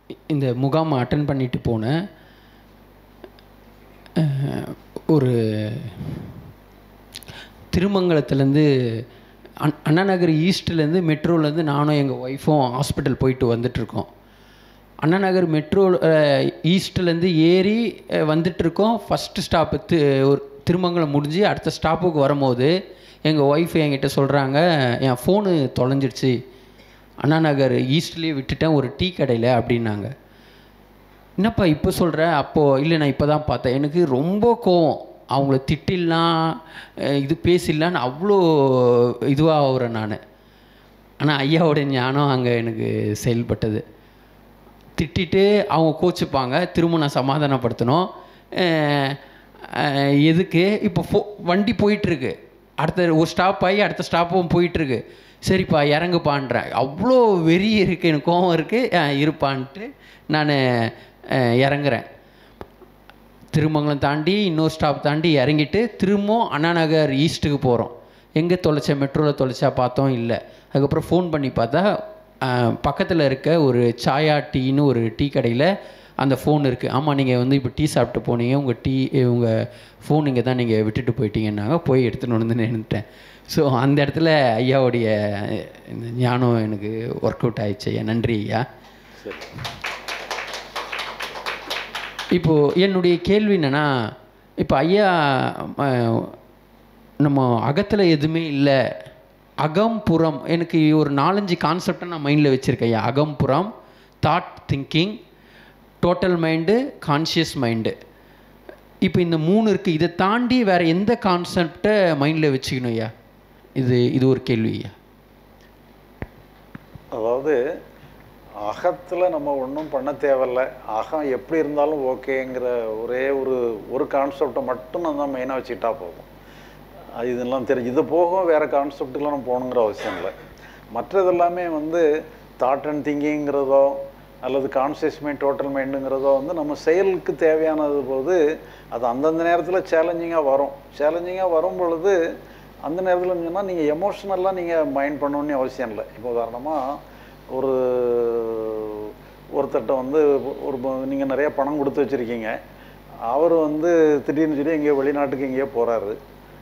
இந்த முகாம் அட்டன் பண்ணிட்டு போனேன் அஹ், ஒரு திருமங்கலத்துலேருந்து அண் அண்ணா நகர் ஈஸ்ட்லேருந்து மெட்ரோலேருந்து நானும் எங்கள் ஒய்ஃபும் ஹாஸ்பிட்டல் போயிட்டு வந்துட்டுருக்கோம் அண்ணா நகர் மெட்ரோ ஈஸ்ட்லேருந்து ஏறி அஹ், வந்துட்டுருக்கோம் ஃபஸ்ட்டு ஸ்டாப்பு தி ஒரு திருமங்கலம் முடிஞ்சு அடுத்த ஸ்டாப்புக்கு வரும்போது எங்கள் ஒய்ஃப் என்கிட்ட சொல்கிறாங்க என் ஃபோனு தொலைஞ்சிடுச்சு அண்ணா நகர் ஈஸ்ட்லேயே விட்டுட்டேன் ஒரு டீ கடையில் அப்படின்னாங்க என்னப்பா இப்போ சொல்கிற அப்போது இல்லை நான் இப்போ தான் பார்த்தேன் எனக்கு ரொம்ப கோவம் அவங்கள திட்டிடலாம் அஹ் இது பேசிடலான்னு அவ்வளோ இதுவாக ஆகுறேன் நான் ஆனால் ஐயாவோட ஞானம் அங்கே எனக்கு செயல்பட்டது திட்டிட்டு அவங்க கோச்சிப்பாங்க திரும்ப நான் சமாதானப்படுத்தணும் அஹ் அஹ் எதுக்கு இப்போ ஃபோ வண்டி போயிட்டுருக்கு அடுத்த ஒரு ஸ்டாப் ஆகி அடுத்த ஸ்டாப்பும் போயிட்டுருக்கு சரிப்பா இறங்குப்பான்றேன் அவ்வளோ வெறி இருக்குது எனக்கு கோவம் இருக்குது இருப்பான்ட்டு நான் இறங்குறேன் திருமங்கலம் தாண்டி இன்னொரு ஸ்டாப் தாண்டி இறங்கிட்டு திரும்பவும் அண்ணா நகர் ஈஸ்ட்டுக்கு போகிறோம் எங்கே தொலைச்ச மெட்ரோவில் தொலைச்சா பார்த்தோம் இல்லை அதுக்கப்புறம் ஃபோன் பண்ணி பார்த்தா பக்கத்தில் இருக்க ஒரு சாயா டீன்னு ஒரு டீ கடையில் அந்த ஃபோன் இருக்குது ஆமாம் நீங்கள் வந்து இப்போ டீ சாப்பிட்டு போனீங்க உங்கள் டீ உங்கள் ஃபோன் இங்கே தான் நீங்கள் விட்டுட்டு போயிட்டீங்கன்னாங்க போய் எடுத்துன்னு வந்து நின்றுட்டேன் ஸோ அந்த இடத்துல ஐயாவுடைய இந்த ஞானம் எனக்கு ஒர்க் அவுட் ஆயிடுச்சு ஐயா நன்றி ஐயா சரி இப்போது என்னுடைய கேள்வி என்னென்னா இப்போ ஐயா அஹ், நம்ம அகத்தில் எதுவுமே இல்லை அகம் புறம் எனக்கு ஒரு நாலஞ்சு கான்செப்டை நான் மைண்டில் வச்சுருக்கேன் ஐயா அகம் புறம் thought thinking total mind conscious mind இப்போ இந்த மூணு இருக்குது இதை தாண்டி வேறு எந்த கான்செப்டை மைண்டில் வச்சுக்கணும் ஐயா இது இது ஒரு கேள்வி ஐயா அதாவது அகத்தில் நம்ம ஒன்றும் பண்ண தேவையில்ல அகம் எப்படி இருந்தாலும் ஓகேங்கிற ஒரே ஒரு ஒரு கான்செப்டை மட்டும் நம்ம மெயினாக வச்சுக்கிட்டா போதும் அது இதெல்லாம் தெரிஞ்சு இது போக வேறு கான்செப்டுக்கெலாம் நம்ம போகணுங்கிற அவசியம் இல்லை மற்றது எல்லாமே வந்து தாட் அண்ட் திங்கிங்கிறதோ அல்லது கான்சியஸ் மைண்ட் டோட்டல் மைண்டுங்கிறதோ வந்து நம்ம செயலுக்கு தேவையானது போது அது அந்தந்த நேரத்தில் சேலஞ்சிங்காக வரும் சேலஞ்சிங்காக வரும் பொழுது அந்த நேரத்தில் சொன்னால் நீங்கள் எமோஷ்னலாக நீங்கள் மைண்ட் பண்ணணும்னு அவசியம் இல்லை இப்போ உதாரணமாக ஒரு ஒருத்தர்கிட்ட வந்து ஒரு நீங்கள் நிறைய பணம் கொடுத்து வச்சுருக்கீங்க அவர் வந்து திடீர்னு சொல்லி எங்கேயோ வெளிநாட்டுக்கு எங்கேயோ போகிறாரு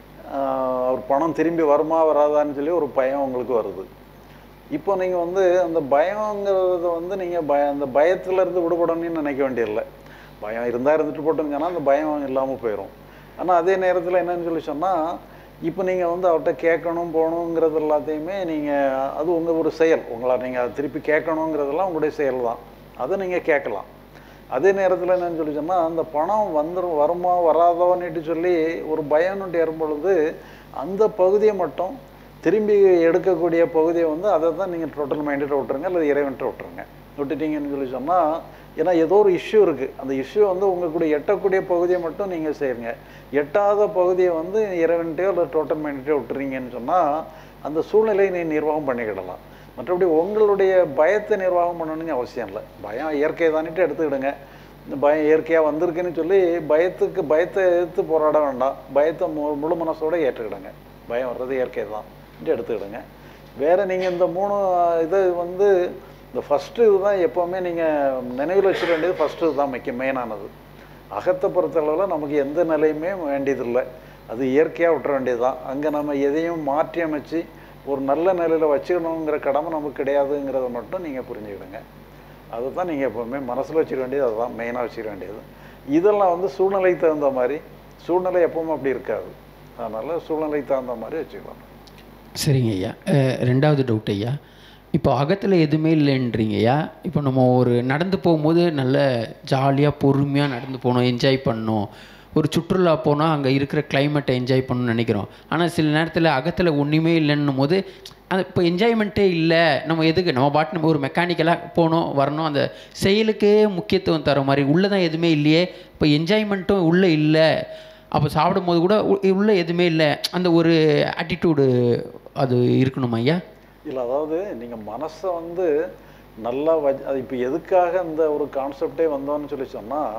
அவர் பணம் திரும்பி வருமா வராதான்னு சொல்லி ஒரு பயம் உங்களுக்கு வருது இப்போ நீங்கள் வந்து அந்த பயங்கிறத வந்து நீங்கள் பய அந்த பயத்துலேருந்து விடுபடணும்னு நினைக்க வேண்டியதில்லை பயம் இருந்தால் இருந்துட்டு போட்டுன்னு சொன்னால் அந்த பயம் இல்லாமல் போயிடும் ஆனால் அதே நேரத்தில் என்னன்னு சொல்லி சொன்னால் இப்போ நீங்கள் வந்து அவர்கிட்ட கேட்கணும் போகணுங்கிறது எல்லாத்தையுமே நீங்கள் அது உங்கள் ஒரு செயல் உங்களை நீங்கள் அதை திருப்பி கேட்கணுங்கிறதெல்லாம் உங்களுடைய செயல் தான் அதை நீங்கள் கேட்கலாம் அதே நேரத்தில் என்னன்னு சொல்லி சொன்னால் அந்த பணம் வந்துடும் வருமா வராதோன்னுட்டு சொல்லி ஒரு பயம்னுட்டு ஏறும் பொழுது அந்த பகுதியை மட்டும் திரும்பி எடுக்கக்கூடிய பகுதியை வந்து அதை தான் நீங்கள் டோட்டல் மைண்டில் விட்டுருங்க அல்லது இறைவன்ட்ட விட்டுருங்க விட்டுட்டீங்கன்னு சொல்லி சொன்னால் ஏன்னா ஏதோ ஒரு இஷ்யூ இருக்குது அந்த இஷ்யூ வந்து உங்கள் கூட எட்டக்கூடிய பகுதியை மட்டும் நீங்கள் செய்யுங்க எட்டாத பகுதியை வந்து இறைவன்ட்டையோ அல்லது டோட்டல் மைண்ட்டையோ விட்டுறீங்கன்னு சொன்னால் அந்த சூழ்நிலையை நீ நிர்வாகம் பண்ணிக்கிடலாம் மற்றபடி உங்களுடைய பயத்தை நிர்வாகம் பண்ணணும்னு அவசியம் இல்லை பயம் இயற்கை தானிட்டு எடுத்துக்கிடுங்க இந்த பயம் இயற்கையாக வந்திருக்குன்னு சொல்லி பயத்துக்கு பயத்தை எதிர்த்து போராட வேண்டாம் பயத்தை மு முழு மனசோட ஏற்றுக்கிடுங்க பயம் வர்றது இயற்கை தான் எடுத்துக்கிடுங்க வேறு நீங்கள் இந்த மூணு இது வந்து இந்த ஃபஸ்ட்டு இதுதான் எப்போவுமே நீங்கள் நினைவில் வச்சுக்க வேண்டியது ஃபஸ்ட்டு இதுதான் முக்கிய மெயினானது அகத்தை பொறுத்தளவில் நமக்கு எந்த நிலையுமே வேண்டியதில்லை அது இயற்கையாக விட்டுற வேண்டியது தான் அங்கே நம்ம எதையும் மாற்றி அமைச்சு ஒரு நல்ல நிலையில் வச்சுக்கணுங்கிற கடமை நமக்கு கிடையாதுங்கிறத மட்டும் நீங்கள் புரிஞ்சுக்கிடுங்க அதை தான் நீங்கள் எப்போவுமே மனசில் வச்சுக்க வேண்டியது அதுதான் மெயினாக வச்சுக்க வேண்டியது இதெல்லாம் வந்து சூழ்நிலைக்கு தகுந்த மாதிரி சூழ்நிலை எப்பவுமே அப்படி இருக்காது அதனால் சூழ்நிலைக்கு தகுந்த மாதிரி வச்சுக்கலாம் சரிங்க ஐயா அஹ், ரெண்டாவது டவுட் ஐயா இப்போ அகத்தில் எதுவுமே இல்லைன்றீங்க ஐயா இப்போ நம்ம ஒரு நடந்து போகும்போது நல்ல ஜாலியாக பொறுமையாக நடந்து போகணும் என்ஜாய் பண்ணணும் ஒரு சுற்றுலா போனால் அங்கே இருக்கிற கிளைமேட்டை என்ஜாய் பண்ணணும்னு நினைக்கிறோம் ஆனால் சில நேரத்தில் அகத்தில் ஒன்றுமே இல்லைன்னும் போது அது இப்போ என்ஜாய்மெண்ட்டே இல்லை நம்ம எதுக்கு நம்ம பாட்டு நம்ம ஒரு மெக்கானிக்கலாக போகணும் வரணும் அந்த செயலுக்கே முக்கியத்துவம் தர மாதிரி உள்ளே தான் எதுவுமே இல்லையே இப்போ என்ஜாய்மெண்ட்டும் உள்ளே இல்லை அப்போ சாப்பிடும்போது கூட உ- உள்ளே எதுவுமே இல்லை அந்த ஒரு ஆட்டிடியூடு அது இருக்கணுமா ஐயா இல்லை அதாவது நீங்கள் மனசை வந்து நல்லா வச் அது இப்போ எதுக்காக இந்த ஒரு கான்செப்டே வந்தோன்னு சொல்லி சொன்னால்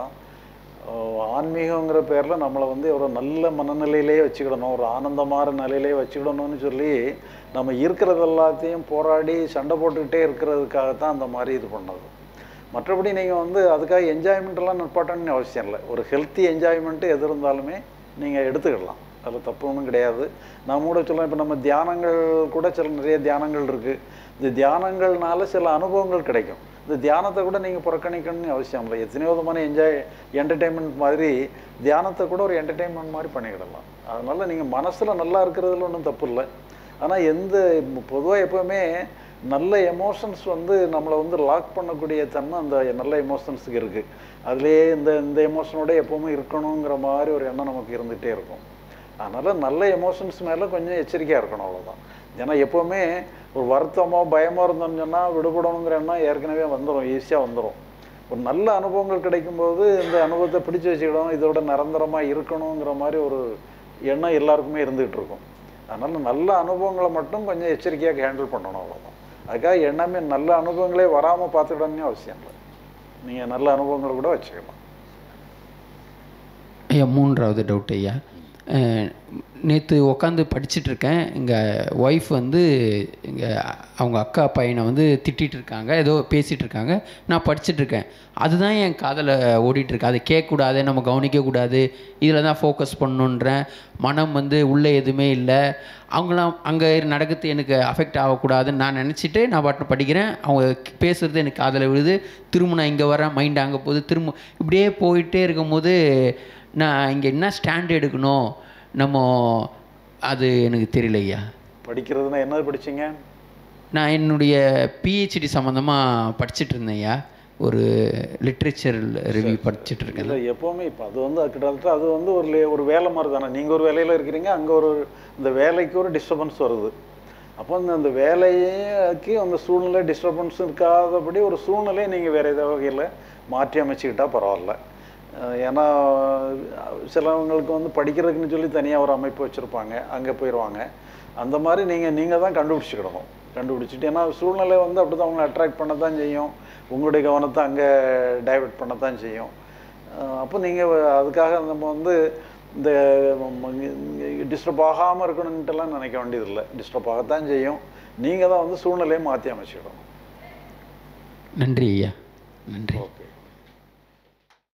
ஆன்மீகங்கிற பேரில் நம்மளை வந்து ஒரு நல்ல மனநிலையிலே வச்சுக்கிடணும் ஒரு ஆனந்தமான நிலையிலே வச்சுக்கிடணும்னு சொல்லி நம்ம இருக்கிறது எல்லாத்தையும் போராடி சண்டை போட்டுக்கிட்டே இருக்கிறதுக்காகத்தான் அந்த மாதிரி இது பண்ணது மற்றபடி நீங்கள் வந்து அதுக்காக என்ஜாய்மெண்ட்டெல்லாம் நிப்பாட்டணும்னு அவசியம் இல்லை ஒரு ஹெல்த்தி என்ஜாய்மெண்ட்டு எது இருந்தாலுமே நீங்கள் எடுத்துக்கிடலாம் அதில் தப்பு ஒன்றும் கிடையாது நான் கூட சொல்லுவேன் இப்போ நம்ம தியானங்கள் கூட சில நிறைய தியானங்கள் இருக்குது இந்த தியானங்கள்னால சில அனுபவங்கள் கிடைக்கும் இந்த தியானத்தை கூட நீங்கள் புறக்கணிக்கணும்னு அவசியம் இல்லை எத்தனையோ விதமான என்ஜாய் என்டர்டெயின்மெண்ட் மாதிரி தியானத்தை கூட ஒரு என்டர்டெயின்மெண்ட் மாதிரி பண்ணிக்கிடலாம் அதனால் நீங்கள் மனசில் நல்லா இருக்கிறதுல ஒன்றும் தப்பு இல்லை ஆனால் எந்த பொதுவாக எப்போவுமே நல்ல எமோஷன்ஸ் வந்து நம்மளை வந்து லாக் பண்ணக்கூடிய தன்மை அந்த நல்ல எமோஷன்ஸுக்கு இருக்குது அதுலேயே இந்த இந்த எமோஷனோட எப்போவுமே இருக்கணுங்கிற மாதிரி ஒரு எண்ணம் நமக்கு இருந்துகிட்டே இருக்கும் அதனால் நல்ல எமோஷன்ஸ் மேலே கொஞ்சம் எச்சரிக்கையாக இருக்கணும் அவ்வளோதான் ஏன்னா எப்போவுமே ஒரு வருத்தமோ பயமோ இருந்தோம்னு சொன்னால் விடுபடணுங்கிற எண்ணம் ஏற்கனவே வந்துடும் ஈஸியாக வந்துடும் ஒரு நல்ல அனுபவங்கள் கிடைக்கும்போது இந்த அனுபவத்தை பிடிச்சி வச்சுக்கிடணும் இதோட நிரந்தரமாக இருக்கணுங்கிற மாதிரி ஒரு எண்ணம் எல்லாருக்குமே இருந்துகிட்டு இருக்கும் அதனால் நல்ல அனுபவங்களை மட்டும் கொஞ்சம் எச்சரிக்கையாக ஹேண்டில் பண்ணணும் அவ்வளோதான் அதுக்காக எண்ணமே நல்ல அனுபவங்களே வராமல் பார்த்துக்கிடணும்னு அவசியம் இல்லை நீங்கள் நல்ல அனுபவங்களை கூட வச்சுக்கலாம் ஐயா மூன்றாவது டவுட் ஐயா நேற்று உட்காந்து படிச்சுட்டு இருக்கேன் எங்கள் ஒய்ஃப் வந்து எங்கள் அவங்க அக்கா பையனை வந்து திட்டிகிட்டு இருக்காங்க ஏதோ பேசிகிட்டு இருக்காங்க நான் படிச்சுட்டு இருக்கேன் அதுதான் என் காதில் ஓடிட்டுருக்கு அதை கேட்கக்கூடாது நம்ம கவனிக்கக்கூடாது இதில் தான் ஃபோக்கஸ் பண்ணணுன்றேன் மனம் வந்து உள்ளே எதுவுமே இல்லை அவங்களாம் அங்கே நடக்கிறது எனக்கு அஃபெக்ட் ஆகக்கூடாதுன்னு நான் நினச்சிட்டு நான் பாட்டு படிக்கிறேன் அவங்க பேசுகிறது எனக்கு காதில் விழுது திரும்ப நான் இங்கே வரேன் மைண்ட் அங்கே போகுது திரும்ப இப்படியே போயிட்டே இருக்கும்போது நான் இங்கே என்ன ஸ்டாண்ட் எடுக்கணும் நம்ம அது எனக்கு தெரியலையா படிக்கிறதுனா என்னது படிச்சீங்க நான் என்னுடைய பிஹெச்டி சம்மந்தமாக படிச்சுட்டு இருந்தேன்யா ஒரு லிட்ரேச்சர் ரிவ்யூ படிச்சுட்டு இருக்கேன் இல்லை எப்போவுமே இப்போ அது வந்து கிட்டத்தட்ட அது வந்து ஒரு லே- ஒரு வேலை மாதிரி தானே நீங்கள் ஒரு வேலையில் இருக்கிறீங்க அங்கே ஒரு இந்த வேலைக்கு ஒரு டிஸ்டர்பன்ஸ் வருது அப்போ அந்த அந்த வேலைக்கு அந்த சூழ்நிலை டிஸ்டர்பன்ஸ் இருக்காதபடி ஒரு சூழ்நிலையை நீங்கள் வேறு ஏதோ வகையில் மாற்றி அமைச்சுக்கிட்டா பரவாயில்ல அஹ் ஏன்னா சிலவங்களுக்கு வந்து படிக்கிறதுக்குன்னு சொல்லி தனியாக ஒரு அமைப்பு வச்சுருப்பாங்க அங்கே போயிடுவாங்க அந்த மாதிரி நீங்கள் நீங்கள் தான் கண்டுபிடிச்சிக்கிடணும் கண்டுபிடிச்சிட்டு ஏன்னா சூழ்நிலை வந்து அப்படி தான் அவங்களை அட்ராக்ட் பண்ண தான் செய்யும் உங்களுடைய கவனத்தை அங்கே டைவர்ட் பண்ண தான் செய்யும் அஹ் அப்போ நீங்கள் அதுக்காக நம்ம வந்து இந்த டிஸ்டர்ப் ஆகாமல் இருக்கணுன்ட்டுலாம் நினைக்க வேண்டியதில்லை டிஸ்டர்ப் ஆகத்தான் செய்யும் நீங்கள் தான் வந்து சூழ்நிலையை மாற்றி அமைச்சிடணும் நன்றி ஐயா நன்றி